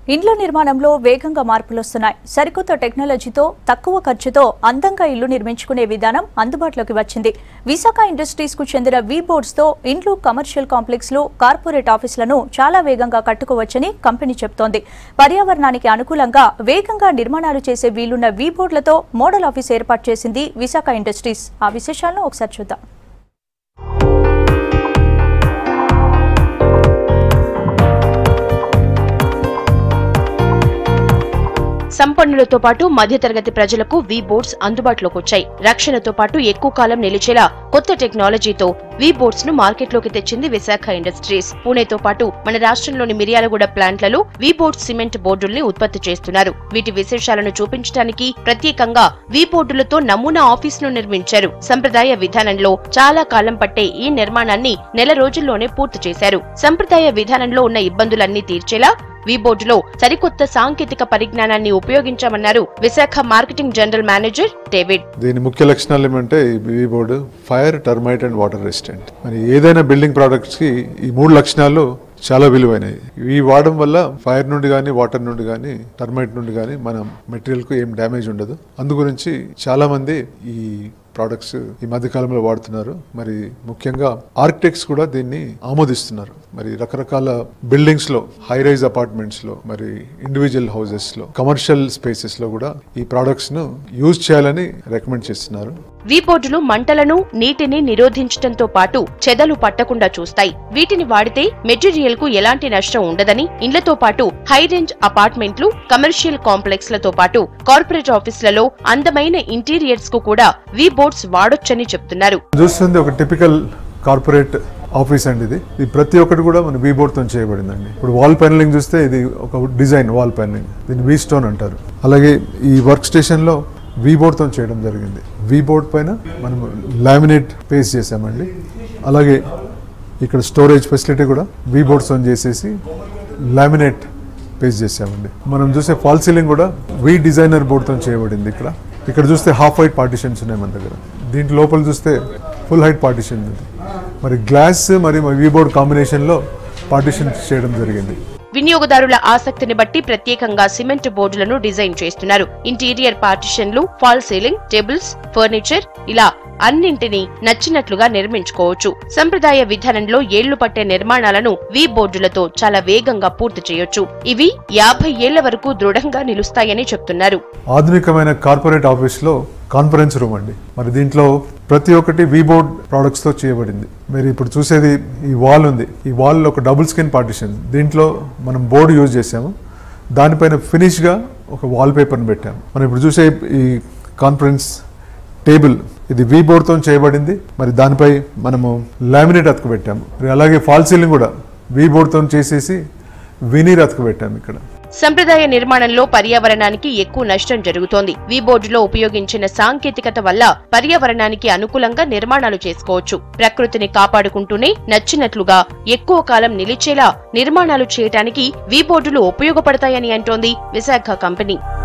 ఇండ్ల నిర్మాణంలో వేగంగా మార్పులు వస్తున్నాయి సరికొత్త టెక్నాలజీతో తక్కువ ఖర్చుతో అందంగా ఇల్లు నిర్మించుకునే విధానం అందుబాటులోకి వచ్చింది విశాఖ ఇండస్ట్రీస్ కు చెందిన వీ బోర్డ్స్ తో ఇండ్లు కమర్షియల్ కాంప్లెక్స్లు కార్పొరేట్ ఆఫీసులను చాలా వేగంగా కట్టుకోవచ్చని కంపెనీ చెబుతోంది పర్యావరణానికి అనుకూలంగా వేగంగా నిర్మాణాలు చేసే వీలున్న వీ బోర్డులతో మోడల్ ఆఫీస్ ఏర్పాటు చేసింది విశాఖ ఇండస్ట్రీస్ ఆ విశేషాలను ఒకసారి చూద్దాం సంపన్నులతో పాటు మధ్యతరగతి ప్రజలకు వీ బోర్డ్స్ అందుబాటులోకి వచ్చాయి రక్షణతో పాటు ఎక్కువ కాలం నిలిచేలా కొత్త టెక్నాలజీతో వీ బోర్డ్స్ ను మార్కెట్లోకి తెచ్చింది విశాఖ ఇండస్ట్రీస్ పూణేతో పాటు మన రాష్ట్రంలోని మిర్యాలగూడ ప్లాంట్లలో వీ బోర్డ్ సిమెంట్ బోర్డుల్ని ఉత్పత్తి చేస్తున్నారు వీటి విశేషాలను చూపించడానికి ప్రత్యేకంగా వీ బోర్డులతో నమూనా ఆఫీసును నిర్మించారు సంప్రదాయ విధానంలో చాలా కాలం పట్టే ఈ నిర్మాణాన్ని నెల రోజుల్లోనే పూర్తి చేశారు సంప్రదాయ విధానంలో ఉన్న ఇబ్బందులన్నీ తీర్చేలా వీ బోర్డులో సరికొత్త సాంకేతిక పరిజ్ఞానాన్ని ఉపయోగించామన్నారు Visakha marketing general manager David దీని ముఖ్య లక్షణాలు ఏమంటే ఈ BV board fire termite and water resistant మరి ఏదైనా బిల్డింగ్ ప్రోడక్ట్స్ కి ఈ మూడు లక్షణాలు చాలా విలువైనవి ఇవి వాడడం వల్ల ఫైర్ నుండి కానీ వాటర్ నుండి కానీ టర్మైట్ నుండి కానీ మన మెటీరియల్ కు ఏం డ్యామేజ్ ఉండదు అందు గురించి చాలా మంది ఈ ప్రోడక్ట్స్ ఈ మధ్య కాలంలో వాడుతున్నారు మరి ముఖ్యంగా ఆర్కిటెక్ట్స్ కూడా దీన్ని ఆమోదిస్తున్నారు మరి రకరకాల బిల్డింగ్స్ లో హై రైజ్ అపార్ట్మెంట్స్ లో మరి ఇండివిజువల్ హౌసెస్ లో కమర్షియల్ స్పేసెస్ లో కూడా ఈ ప్రోడక్ట్స్ ను యూజ్ చేయాలని రికమెండ్ చేస్తున్నారు వీ బోర్డులు మంటలను నీటిని నిరోధించడంతో పాటు చెదలు పట్టకుండా చూస్తాయి వీటిని వాడితే మెటీరియల్ కు ఎలాంటి నష్టం ఉండదని ఇండ్లతో పాటు హై రేంజ్ అపార్ట్మెంట్లు కమర్షియల్ కాంప్లెక్స్ లతో పాటు కార్పొరేట్ ఆఫీసులలో అందమైన ఇంటీరియర్స్ కు కూడా వీ బోర్డ్స్ వాడొచ్చని చెప్తున్నారు చూస్తుంది ఒక టిపికల్ కార్పొరేట్ ఆఫీస్ అండి ఇది ఇది ప్రతి ఒక్కటి కూడా మన వీ బోర్డ్తో చేయబడిందండి ఇప్పుడు వాల్ పెనలింగ్ చూస్తే ఇది ఒక డిజైన్ వాల్ పెనలింగ్ దీన్ని వీ స్టోన్ అంటారు అలాగే ఈ వర్క్ స్టేషన్లో వీ బోర్డ్తో చేయడం జరిగింది వీ బోర్డ్ పైన మనం లామినేట్ పేస్ట్ చేసామండి అలాగే ఇక్కడ స్టోరేజ్ ఫెసిలిటీ కూడా వీ బోర్డ్స్తో చేసేసి లామినేట్ పేస్ట్ చేసామండి మనం చూసే ఫాల్ సీలింగ్ కూడా వీ డిజైనర్ బోర్డ్తో చేయబడింది ఇక్కడ ఇక్కడ చూస్తే హాఫ్ హైట్ పార్టిషన్స్ ఉన్నాయి మన దగ్గర దీంట్లో లోపల చూస్తే ఫుల్ హైట్ పార్టిషన్ ఉంది మరి గ్లాస్ మరి వీ బోర్డ్ కాంబినేషన్లో పార్టిషన్ చేయడం జరిగింది వినియోగదారుల ఆసక్తిని బట్టి ప్రత్యేకంగా సిమెంట్ బోర్డులను డిజైన్ చేస్తున్నారు ఇంటీరియర్ పార్టిషన్లు ఫాల్ సీలింగ్ టేబుల్స్ ఫర్నిచర్ ఇలా అన్నింటినీ నచ్చినట్లుగా నిర్మించుకోవచ్చు సంప్రదాయ విధానంలో ఏళ్లు పట్టే నిర్మాణాలను వీ బోర్డులతో చాలా వేగంగా పూర్తి చేయొచ్చు ఇవి యాభై ఏళ్ల వరకు దృఢంగా నిలుస్తాయని చెప్తున్నారు ఆధునికమైన కార్పొరేట్ ఆఫీస్లో కాన్ఫరెన్స్ రూమ్ అండి మరి దీంట్లో ప్రతి ఒక్కటి వీ బోర్డ్ ప్రోడక్ట్స్తో చేయబడింది మీరు ఇప్పుడు చూసేది ఈ వాల్ ఉంది ఈ వాల్ ఒక డబుల్ స్కిన్ పార్టిషన్ దీంట్లో మనం బోర్డు యూజ్ చేసాము దానిపైన ఫినిష్గా ఒక వాల్ పేపర్ని పెట్టాము మనం ఇప్పుడు చూసే ఈ కాన్ఫరెన్స్ టేబుల్ ఇది వీ బోర్డ్తో చేయబడింది మరి దానిపై మనము లామినేట్ అతుకు పెట్టాము మరి అలాగే ఫాల్ సీలింగ్ కూడా వీ బోర్డ్తో చేసేసి వినీర్ అతుకు పెట్టాము ఇక్కడ సంప్రదాయ నిర్మాణంలో పర్యావరణానికి ఎక్కువ నష్టం జరుగుతోంది వీ బోర్డులో ఉపయోగించిన సాంకేతికత వల్ల పర్యావరణానికి అనుకూలంగా నిర్మాణాలు చేసుకోవచ్చు ప్రకృతిని కాపాడుకుంటూనే నచ్చినట్లుగా ఎక్కువ కాలం నిలిచేలా నిర్మాణాలు చేయటానికి వీ బోర్డులు ఉపయోగపడతాయని అంటోంది విశాఖ కంపెనీ